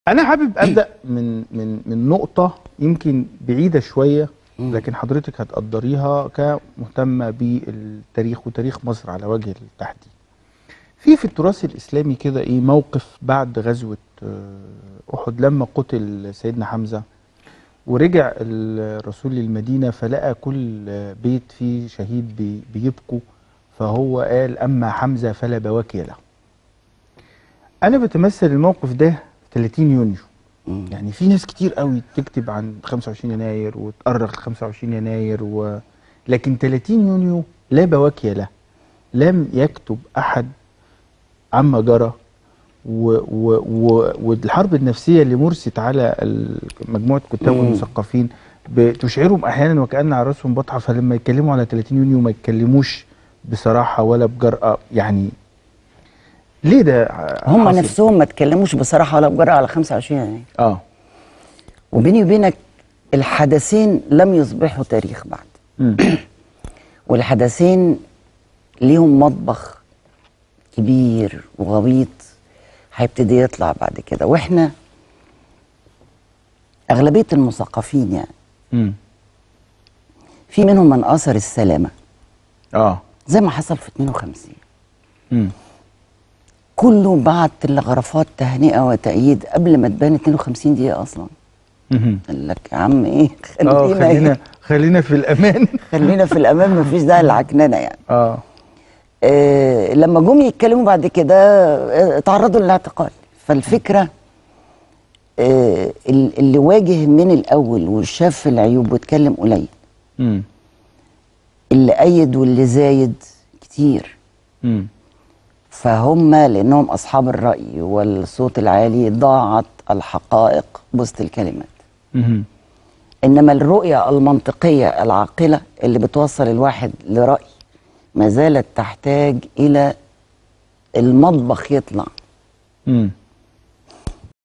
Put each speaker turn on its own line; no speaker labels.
انا حابب ابدا من من من نقطه يمكن بعيده شويه لكن حضرتك هتقدريها كمهتمه بالتاريخ وتاريخ مصر على وجه التحديد في في التراث الاسلامي كده ايه موقف بعد غزوه آه، احد لما قتل سيدنا حمزه ورجع الرسول للمدينه فلقى كل بيت فيه شهيد بي- بيبكوا فهو قال اما حمزه فلا بواكي له انا بتمثل الموقف ده في 30 يونيو يعني في ناس كتير قوي تكتب عن 25 يناير وتأرخ 25 يناير و... لكن 30 يونيو لا بواكي له لم يكتب أحد عما جرى و... و... و... والحرب النفسية اللي مرست على ال- مجموعة كتاب والمثقفين بتشعرهم أحيانا وكأن على رأسهم بطحة فلما يتكلموا على 30 يونيو ما يتكلموش بصراحة ولا بجرأة يعني ليه ده
هم
حاصل؟
نفسهم ما اتكلموش بصراحه ولا بجرأه على 25 يناير
اه
وبيني وبينك الحدثين لم يصبحوا تاريخ بعد
مم.
والحدثين ليهم مطبخ كبير وغويط هيبتدي يطلع بعد كده واحنا اغلبيه المثقفين يعني
مم.
في منهم من اثر السلامه
اه
زي ما حصل في 52
مم.
كله بعت تلغرافات تهنئه وتأييد قبل ما تبان 52 دقيقه اصلا
مهم.
قال لك يا عم ايه
اه
خلينا
خلينا
إيه؟
خلينا في الامان
خلينا في الامان مفيش داعي للعكننه يعني
اه
آه، لما جم يتكلموا بعد كده آه، تعرضوا للاعتقال فالفكره آه، ال- اللي واجه من الاول وشاف العيوب واتكلم قليل
امم
اللي ايد واللي زايد كتير
امم
فهم لانهم اصحاب الراي والصوت العالي ضاعت الحقائق وسط الكلمات
امم
انما الرؤيه المنطقيه العاقله اللي بتوصل الواحد لراي ما زالت تحتاج الى المطبخ يطلع
امم